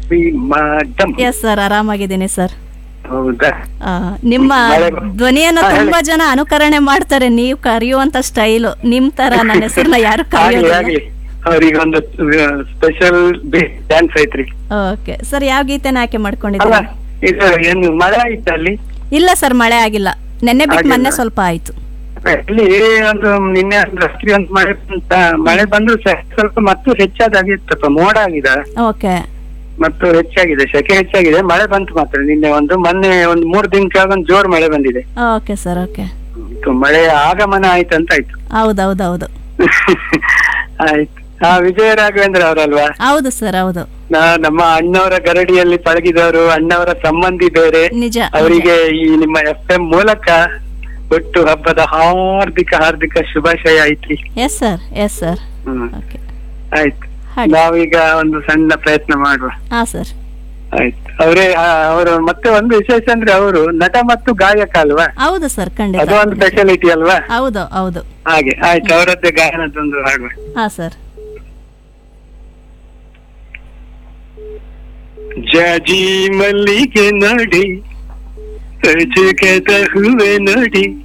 Madam yes sir ಆರಾಮಾಗಿದ್ದೀನಿ sir ಹೌದಾ ಆ, ನಿಮ್ಮ ಮಳೆ ಬ- ಧ್ವನಿಯನ್ನು ಹಾ, ಹೇಳಿ. ತುಂಬಾ ಜನ ಅನುಕರಣೆ ಮಾಡ್ತಾರೆ ನೀವು ಕರೆಯುವಂತ ಸ್ಟೈಲು ನಿಮ್ ತರ ನನ್ನ ಹೆಸರನ್ನ ಯಾರು ಆಗ್ಲಿ ಕರೆಯೋದಿಲ್ಲ ಆಗ್ಲಿ ಅವ್ರಿಗೆ ಒಂದು ಸ್ಪೆಷಲ್ ಡ್ಯಾನ್ಸ್ ಐತ್ರಿ ಓಕೆ ಸರ್ ಯಾವ ಗೀತೆನ ಆಯ್ಕೆ ಅಲ್ಲ ಮಾಡ್ಕೊಂಡಿದ್ದೀರಾ ಇದು ಏನು ಮಳೆ ಆಯ್ತು ಅಲ್ಲಿ ಇಲ್ಲ ಸರ್ ಮಳೆ ಆಗಿಲ್ಲ ನೆನ್ನೆ ಬಿಟ್ಟು ಮೊನ್ನೆ ಆಗಿಲ್ಲ. ಸ್ವಲ್ಪ ಆಯ್ತು ಇಲ್ಲಿ ಒಂದು ನಿನ್ನೆ ಒಂದು ರಾತ್ರಿ ಒಂದು ಮಳೆ ಬಂತ ಮಳೆ ಬಂದ್ರು ಸಹ ಸ್ವಲ್ಪ ಮತ್ತು ಹೆಚ್ಚಾದಾಗಿತ್ತಪ್ಪ ಮೋಡ ಆಗಿದೆ ಓಕೆ ಮತ್ತು ಹೆಚ್ಚಾಗಿದೆ ಸೆಕೆ ಹೆಚ್ಚಾಗಿದೆ ಮಳೆ ಬಂತು ಮಾತ್ರ ನಿನ್ನೆ ಒಂದು ಮೊನ್ನೆ ಒಂದು ಮೂರು ದಿನ ಕೆಳಗೆ ಒಂದು ಜೋರ್ ಮಳೆ ಬಂದಿದೆ ಓಕೆ ಸರ್ ಓಕೆ ಇದು ಮಳೆಯ ಆಗಮನ ಆಯ್ತು ಅಂತ ಆಯ್ತು ಹೌದೌದೌದು ಆಯ್ತು ಹಾ ವಿಜಯ ರಾಘವೇಂದ್ರ ಅವರಲ್ವಾ ಹೌದು ಸರ್ ಹೌದು ನಾ ನಮ್ಮ ಅಣ್ಣವರ ಗರಡಿಯಲ್ಲಿ ಪಳಗಿದವರು ಅಣ್ಣವರ ಸಂಬಂಧಿ ಬೇರೆ ನಿಜ ಅವರಿಗೆ ಈ ನಿಮ್ಮ ಎಫ್ ಎಂ ಮೂಲಕ ಒಟ್ಟು ಹಬ್ಬದ ಹಾರ್ದಿಕ ಹಾರ್ದಿಕ ಶುಭಾಶಯ ಐತ್ರಿ yes sir yes sir hmm okay ಆಯ್ತು ಹಾಡಿ ನಾವೀಗ ಒಂದು ಸಣ್ಣ ಪ್ರಯತ್ನ ಮಾಡುವ ಹಾ ಸರ್ ಆಯ್ತು ಅವರೇ ಅವರು ಮತ್ತೆ ಒಂದು ವಿಶೇಷ ಅಂದ್ರೆ ಅವರು ನಟ ಮತ್ತು ಗಾಯಕ ಅಲ್ವಾ ಹೌದು ಸರ್ ಖಂಡಿತ ಅದು ಒಂದು ಸ್ಪೆಷಾಲಿಟಿ ಅಲ್ವಾ ಹೌದು ಹೌದು ಹಾಗೆ ಆಯ್ತು ಅವರದ್ದೇ ಗಾಯನದೊಂದು ಹಾಡುವ ಹಾ ಸರ್ ಜಾಜಿ ಮಲ್ಲಿಗೆ ನೋಡಿ ಸಜುಕದ ಹೂವೆ ನೋಡಿ